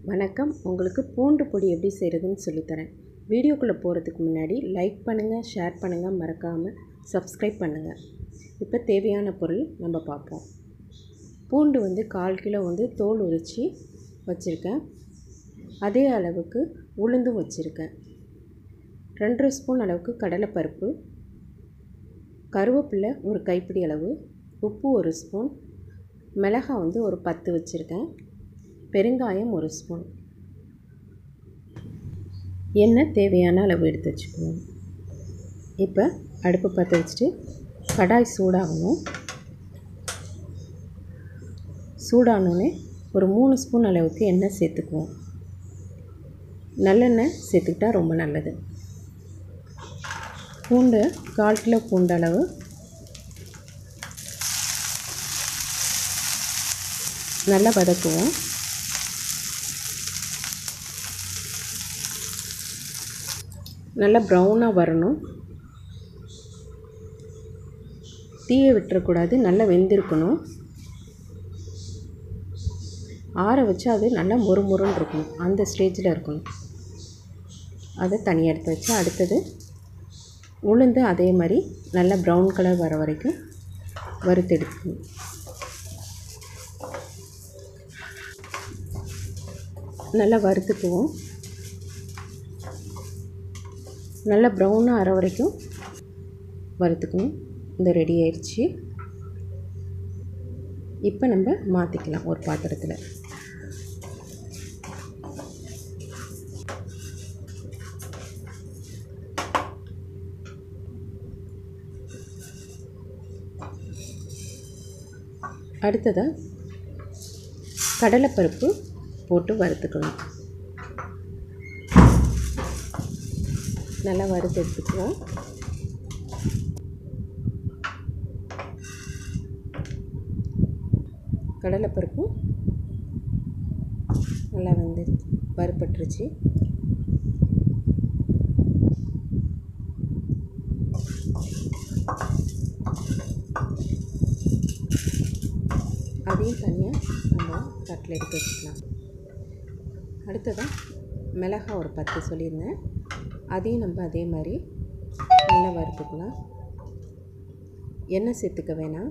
வணக்கம் உங்களுக்கு பூண்டு பொடி எப்படி செய்கிறதுன்னு சொல்லித்தரேன் வீடியோக்குள்ளே போகிறதுக்கு முன்னாடி லைக் பண்ணுங்கள் ஷேர் பண்ணுங்கள் மறக்காமல் சப்ஸ்கிரைப் பண்ணுங்கள் இப்போ தேவையான பொருள் நம்ம பார்ப்போம் பூண்டு வந்து கால் கிலோ வந்து தோல் உரித்து வச்சுருக்கேன் அதே அளவுக்கு உளுந்தும் வச்சுருக்கேன் ரெண்டரை ஸ்பூன் அளவுக்கு கடலைப்பருப்பு கருவேப்பிலை ஒரு கைப்பிடி அளவு உப்பு ஒரு ஸ்பூன் மிளகாய் வந்து ஒரு பத்து வச்சுருக்கேன் பெருங்காயம் ஒரு ஸ்பூன் எண்ணெய் தேவையான அளவு எடுத்து வச்சுக்கணும் இப்போ அடுப்பு பற்ற வச்சுட்டு கடாய் சூடாகணும் சூடானோடனே ஒரு மூணு ஸ்பூன் அளவுக்கு எண்ணெய் சேர்த்துக்குவோம் நல்லெண்ணெய் சேர்த்துக்கிட்டா ரொம்ப நல்லது பூண்டு கால் கிலோ பூண்டு அளவு நல்லா வதக்குவோம் நல்லா ப்ரௌனாக வரணும் தீயை விட்டுறக்கூடாது நல்லா வெந்திருக்கணும் ஆற வச்சு அது நல்லா மொறு மொறுன்னு இருக்கணும் அந்த ஸ்டேஜில் இருக்கணும் அதை தனியாக எடுத்து வச்சு அடுத்தது உளுந்து அதே மாதிரி நல்லா ப்ரௌன் கலர் வர வரைக்கும் வறுத்தெடுக்கணும் நல்லா வறுத்துக்குவோம் நல்லா ப்ரௌனாக ஆற வரைக்கும் வறுத்துக்கணும் இந்த ரெடி ஆயிடுச்சு இப்போ நம்ம மாற்றிக்கலாம் ஒரு பாத்திரத்தில் அடுத்ததாக கடலைப்பருப்பு போட்டு வறுத்துக்கலாம் நல்லா வறுத்து எடுத்துக்கலாம் கடலைப்பருப்பும் நல்லா வந்து வறுப்பட்டுருச்சு அதையும் தனியாக நம்ம தட்டில் எடுத்து வச்சுக்கலாம் அடுத்ததாக மிளகாய் ஒரு பத்து சொல்லியிருந்தேன் அதையும் நம்ம அதே மாதிரி நல்லா வறுத்துக்கலாம் எண்ணெய் சேர்த்துக்க வேணாம்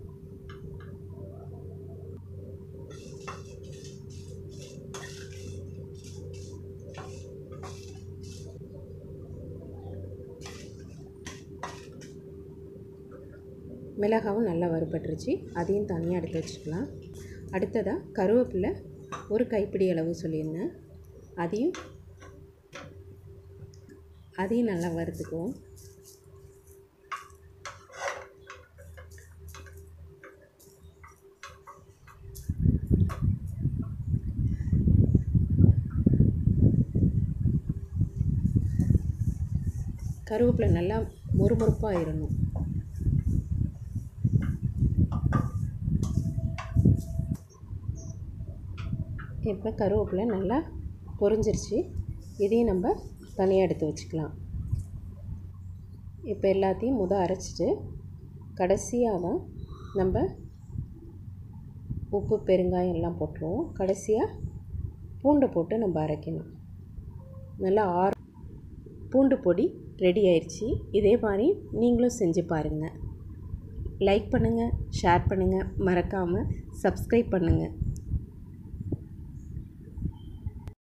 மிளகாவும் நல்லா வறுபட்டுருச்சு அதையும் தனியாக எடுத்து வச்சுக்கலாம் அடுத்ததாக கருவேப்பிலை ஒரு கைப்பிடி அளவு சொல்லியிருந்தேன் அதையும் அதையும் நல்லா வறுத்துக்குவோம் கருவேப்பிலை நல்லா மொறுமொறுப்பாக ஆயிடணும் இப்போ கருவேப்பிலை நல்லா பொரிஞ்சிருச்சு இதையும் நம்ம தனியாக எடுத்து வச்சுக்கலாம் இப்போ எல்லாத்தையும் முத அரைச்சிட்டு கடைசியாக தான் நம்ம உப்பு பெருங்காயம் எல்லாம் போட்டுருவோம் கடைசியாக பூண்டை போட்டு நம்ம அரைக்கணும் நல்லா ஆற பூண்டு பொடி ரெடி ஆயிடுச்சு இதே மாதிரி நீங்களும் செஞ்சு பாருங்கள் லைக் பண்ணுங்கள் ஷேர் பண்ணுங்கள் மறக்காமல் சப்ஸ்கிரைப் பண்ணுங்கள்